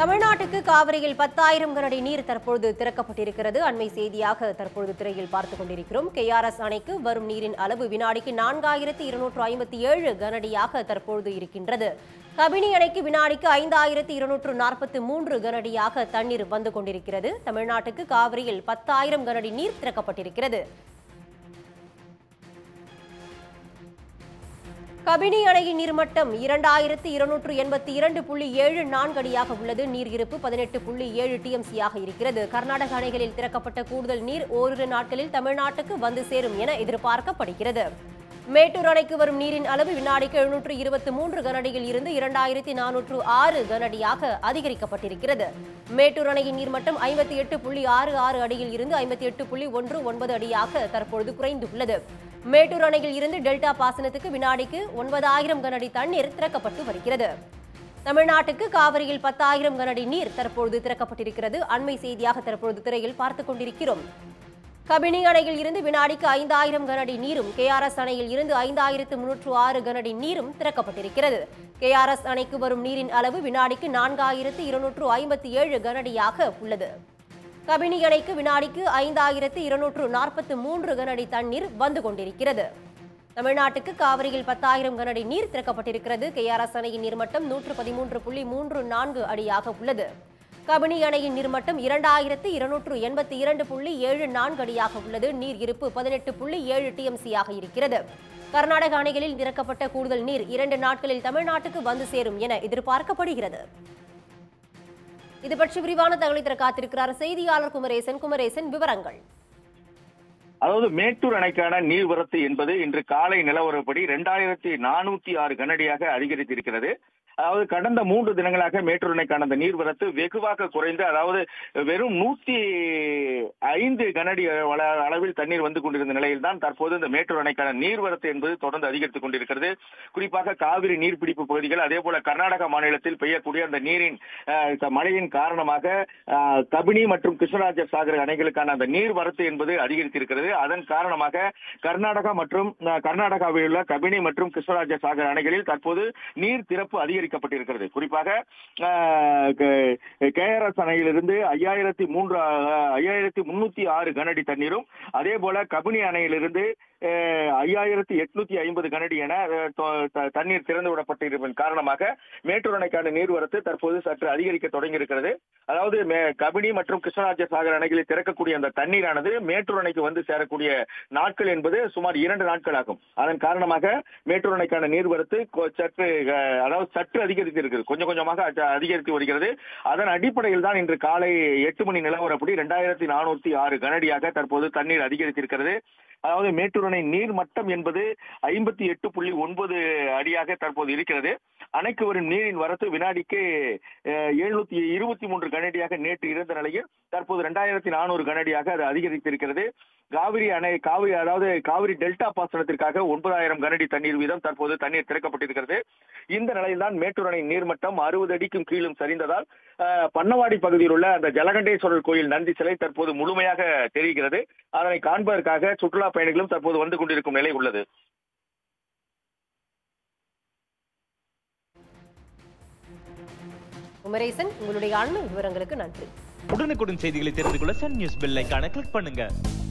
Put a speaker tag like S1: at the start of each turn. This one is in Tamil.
S1: தமிழ்நாட்டுக்கு காவிரியில் பத்தாயிரம் கனஅடி நீர் தற்பொழுது திறக்கப்பட்டிருக்கிறது அண்மை செய்தியாக தற்பொழுது திரையில் பார்த்துக் கொண்டிருக்கிறோம் கேஆர்எஸ் அணைக்கு வரும் நீரின் அளவு வினாடிக்கு நான்காயிரத்து இருநூற்று ஐம்பத்தி ஏழு கனஅடியாக தற்பொழுது இருக்கின்றது கபினி அணைக்கு வினாடிக்கு ஐந்தாயிரத்து இருநூற்று நாற்பத்தி மூன்று கனஅடியாக தண்ணீர் வந்து கொண்டிருக்கிறது தமிழ்நாட்டுக்கு காவிரியில் பத்தாயிரம் கனஅடி நீர் திறக்கப்பட்டிருக்கிறது கபினி அணையின் நீர்மட்டம் இரண்டாயிரத்து இருநூற்று எண்பத்தி இரண்டு புள்ளி ஏழு நான்கு அடியாக உள்ளது நீர் இருப்பு பதினெட்டு புள்ளி ஏழு டிஎம்சியாக இருக்கிறது கர்நாடக அணைகளில் திறக்கப்பட்ட கூடுதல் நீர் ஓரிரு நாட்களில் தமிழ்நாட்டுக்கு வந்து சேரும் என எதிர்பார்க்கப்படுகிறது மேட்டூர் அணைக்கு வரும் நீரின் அளவு வினாடிக்கு எழுநூற்று இருபத்தி மூன்று கனஅடியில் இருந்து இரண்டாயிரத்தி நானூற்று ஆறு கனஅடியாக அதிகரிக்கப்பட்டிருக்கிறது மேட்டூர் அணையின் நீர்மட்டம் ஐம்பத்தி எட்டு புள்ளி ஆறு ஆறு அடியில் இருந்து ஐம்பத்தி எட்டு புள்ளி ஒன்று ஒன்பது அடியாக தற்பொழுது குறைந்துள்ளது மேட்டூர் அணையில் இருந்து டெல்டா பாசனத்துக்கு வினாடிக்கு ஒன்பதாயிரம் கனஅடி தண்ணீர் திறக்கப்பட்டு வருகிறது தமிழ்நாட்டுக்கு காவிரியில் பத்தாயிரம் கனஅடி நீர் தற்பொழுது திறக்கப்பட்டிருக்கிறது அண்மை செய்தியாக தற்பொழுது திரையில் பார்த்துக் கொண்டிருக்கிறோம் கபினி அணையில் இருந்து வினாடிக்கு ஐந்தாயிரம் கனஅடி நீரும் கேஆர்எஸ் அணையில் இருந்து ஐந்தாயிரத்து முன்னூற்று ஆறு கனஅடி நீரும் திறக்கப்பட்டிருக்கிறது கேஆர்எஸ் அணைக்கு வரும் நீரின் அளவு வினாடிக்கு நான்காயிரத்து இருநூற்று ஐம்பத்தி ஏழு கனஅடியாக உள்ளது கபினி அணைக்கு வினாடிக்கு ஐந்தாயிரத்து இருநூற்று நாற்பத்து மூன்று கனஅடி தண்ணீர் வந்து கொண்டிருக்கிறது தமிழ்நாட்டுக்கு காவிரியில் பத்தாயிரம் கனஅடி நீர் திறக்கப்பட்டிருக்கிறது கேஆர்எஸ் அணையின் நீர்மட்டம் நூற்று பதிமூன்று புள்ளி மூன்று நான்கு அடியாக உள்ளது கபினி அணையின் நீர்மட்டம் இரண்டாயிரத்து இருநூற்று எண்பத்தி இரண்டு புள்ளி ஏழு நான்கு அடியாக உள்ளது நீர் இருப்பு பதினெட்டு புள்ளி ஏழு டிஎம்சியாக இருக்கிறது கர்நாடக அணைகளில் திறக்கப்பட்ட கூடுதல் நீர் இரண்டு நாட்களில் தமிழ்நாட்டுக்கு வந்து சேரும் என எதிர்பார்க்கப்படுகிறது இது பற்றி விரிவான தகவலை தர காத்திருக்கிறார் செய்தியாளர் குமரேசன் குமரேசன் விவரங்கள்
S2: அதாவது மேட்டூர் அணைக்கான நீர்வரத்து என்பது இன்று காலை நிலவரப்படி இரண்டாயிரத்தி நானூத்தி ஆறு கனடியாக அதிகரித்திருக்கிறது அதாவது கடந்த மூன்று தினங்களாக மேட்டூர் அணைக்கான அந்த நீர்வரத்து வெகுவாக குறைந்து அதாவது வெறும் நூத்தி ஐந்து கனடி அள- அளவில் தண்ணீர் வந்து கொண்டிருந்த நிலையில் தான் தற்போது இந்த மேட்டூர் அணைக்கான நீர்வரத்து என்பது தொடர்ந்து அதிகரித்துக் கொண்டிருக்கிறது குறிப்பாக காவிரி நீர்பிடிப்பு பகுதிகள் அதே போல கர்நாடக மாநிலத்தில் பெய்யக்கூடிய அந்த நீரின் அஹ், இந்த மழையின் காரணமாக அஹ், கபினி மற்றும் கிருஷ்ணராஜ சாகர் அணைகளுக்கான அந்த நீர் வரத்து என்பது அதிகரித்திருக்கிறது அதன் காரணமாக கர்நாடகா மற்றும் அஹ், கர்நாடகாவில் உள்ள கபினி மற்றும் கிருஷ்ணராஜ சாகர் அணைகளில் தற்போது நீர் திறப்பு அதிகரிக்கப்பட்டிருக்கிறது குறிப்பாக கேஆர்எஸ் அணையிலிருந்து ஐயாயிரத்தி மூன்று அஹ், ஐயாயிரத்தி முன்னூத்தி ஆறு கனஅடி தண்ணீரும் அதே போல கபினி அணையிலிருந்து அஹ், ஐயாயிரத்தி எட்நூத்தி ஐம்பது கனஅடி என அஹ், தொ- த- தண்ணீர் திறந்து விடப்பட்டிருப்பதன் காரணமாக மேட்டூர் அணைக்கான நீர்வரத்து தற்போது சற்று அதிகரிக்க தொடங்கியிருக்கிறது அதாவது மே- கபினி மற்றும் கிருஷ்ணராஜ சாகர் அணைகளில் திறக்கக்கூடிய அந்த தண்ணீரானது மேட்டூர் அணைக்கு வந்து சேரக்கூடிய நாட்கள் என்பது சுமார் இரண்டு நாட்கள் ஆகும் அதன் காரணமாக மேட்டூர் அணைக்கான நீர்வரத்து கொ- சற்று அஹ், அதாவது சற்று அதிகரித்திருக்கிறது கொஞ்சம் கொஞ்சமாக அ- அதிகரித்து வருகிறது அதன் அடிப்படையில் தான் இன்று காலை எட்டு மணி நிலவரப்படி இரண்டாயிரத்தி நானூத்தி ஆறு கனடியாக தற்போது தண்ணீர் அதிகரித்திருக்கிறது அதாவது மேட்டூர் அணை நீர் மட்டம் என்பது ஐம்பத்தி எட்டு புள்ளி ஒன்பது அடியாக தற்போது இருக்கிறது அணைக்கு வரும் நீரின் வரத்து வினாடிக்கு எழுநூத்தி இருபத்தி மூன்று கனடியாக நேற்று இருந்த நிலையில் தற்போது இரண்டாயிரத்தி நானூறு கனடியாக அது அதிகரித்திருக்கிறது காவிரி அணை காவிரி அதாவது காவிரி டெல்டா பாசனத்திற்காக ஒன்பதாயிரம் கனடி தண்ணீர் வீதம் தற்போது தண்ணீர் திறக்கப்பட்டிருக்கிறது இந்த நிலையில்தான் மேட்டூர் அணை நீர்மட்டம் அறுபது அடிக்கும் கீழும் சரிந்ததால் அஹ், பண்ணவாடி பகுதியில் உள்ள அந்த ஜலகண்டேஸ்வரர் கோயில் நந்தி சிலை தற்போது முழுமையாக தெரிகிறது அதனை காண்பதற்காக சுற்றுலா பயணிகளும் தற்போது வந்து கொண்டிருக்கும் நிலை உள்ளது
S1: குமரேசன் உங்களுடைய அண்மை விவரங்களுக்கு நன்றி
S3: உடனுக்குடன் செய்திகளை தெரிந்து கொள்ள சன் நியூஸ் பெல் ஐகானை கிளிக் பண்ணுங்க